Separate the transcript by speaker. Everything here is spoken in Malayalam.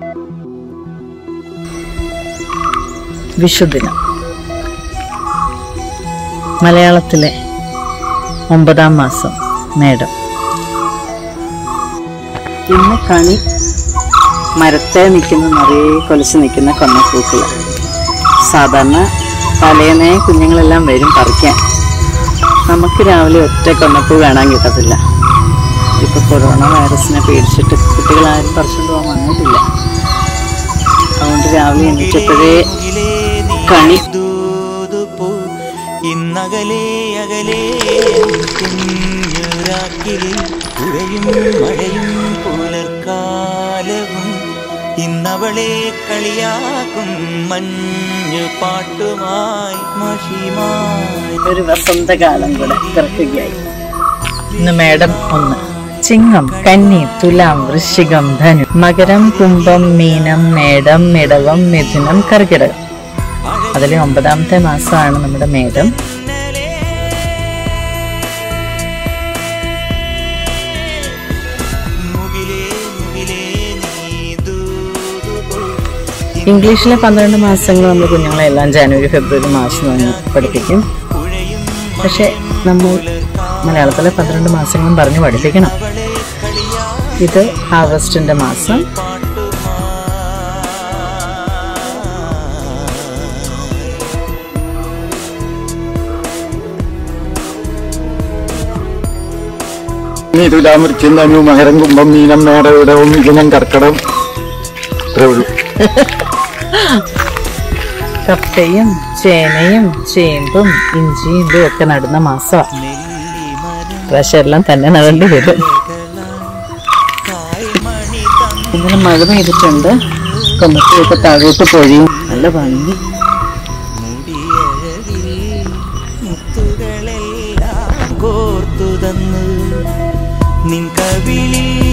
Speaker 1: വിഷുദിനം മലയാളത്തിലെ ഒമ്പതാം മാസം മേടം ഇന്ന് കണി മരത്തെ നിൽക്കുന്ന നിറയെ കൊലച്ച് നിൽക്കുന്ന കൊന്നപ്പൂക്കൾ സാധാരണ തലേന്നേ കുഞ്ഞുങ്ങളെല്ലാം വരും പറിക്കാൻ നമുക്ക് രാവിലെ ഒറ്റ കൊന്നപ്പൂ കാണാൻ കിട്ടത്തില്ല ഇപ്പൊ കൊറോണ വൈറസിനെ പേടിച്ചിട്ട് കുട്ടികളാരും പറിച്ചുകൊണ്ട് പോകാൻ വന്നിട്ടില്ല അതുകൊണ്ട് രാവിലെ എണീറ്റപ്പോഴേ കണി
Speaker 2: ദൂതുപൂ ഇന്നകലേ അകലേ കുഞ്ഞുരാക്കിലെ പുഴയും മഴയും പുലർക്കാലവും ഇന്നവളെ കളിയാക്കും മഞ്ഞു പാട്ടുമായി മഷിമായി
Speaker 1: ഒരു വസന്തകാലം കൂടെ പിറക്കുകയായി ഇന്ന് മേടം ഒന്ന് ചിങ്ങം കന്നി തുലാം വൃശ്ചികം ധനു മകരം കുംഭം മീനം മേടം മിടവം മിഥുനം കർക്കിടകം അതിലെ ഒമ്പതാമത്തെ മാസമാണ് നമ്മുടെ മേടം
Speaker 2: മുകിലേ മുകിലേ നീ ദൂതുപൂ
Speaker 1: ഇംഗ്ലീഷിലെ പന്ത്രണ്ട് മാസങ്ങൾ നമ്മൾ കുഞ്ഞുങ്ങളെ എല്ലാം ജനുവരി ഫെബ്രുവരി മാർച്ച് എന്ന് പഠിപ്പിക്കും
Speaker 2: പുഴയും
Speaker 1: പക്ഷെ നമ്മൾ മലയാളത്തിലെ പന്ത്രണ്ട് മാസങ്ങളും പറഞ്ഞ് പഠിപ്പിക്കണം ഇത് ഹാർവസ്റ്റിന്റെ മാസം
Speaker 3: നീ തുലാമൃത്യം ധനു മകരം കുംഭം മീനം മേടവിടവും മിഥുനം കർക്കടം ഇത്രേ ഉള്ളൂ
Speaker 1: കപ്പയും ചേനയും ചേമ്പും ഇഞ്ചിയും ഇതും ഒക്കെ നടുന്ന മാസമാണ് പ്രാവശ്യം എല്ലാം തന്നെ നടേണ്ടി വരും ഇങ്ങനെ മഴ പെയ്തിട്ടുണ്ട് കൊന്നത്തിയൊക്കെ താഴോട്ട് പൊഴിയും നല്ല ഭംഗി
Speaker 2: മുടിയഴകിൽ മുത്തുകളെല്ലാം കോർത്തു തന്നു നിൻ കവിളിൽ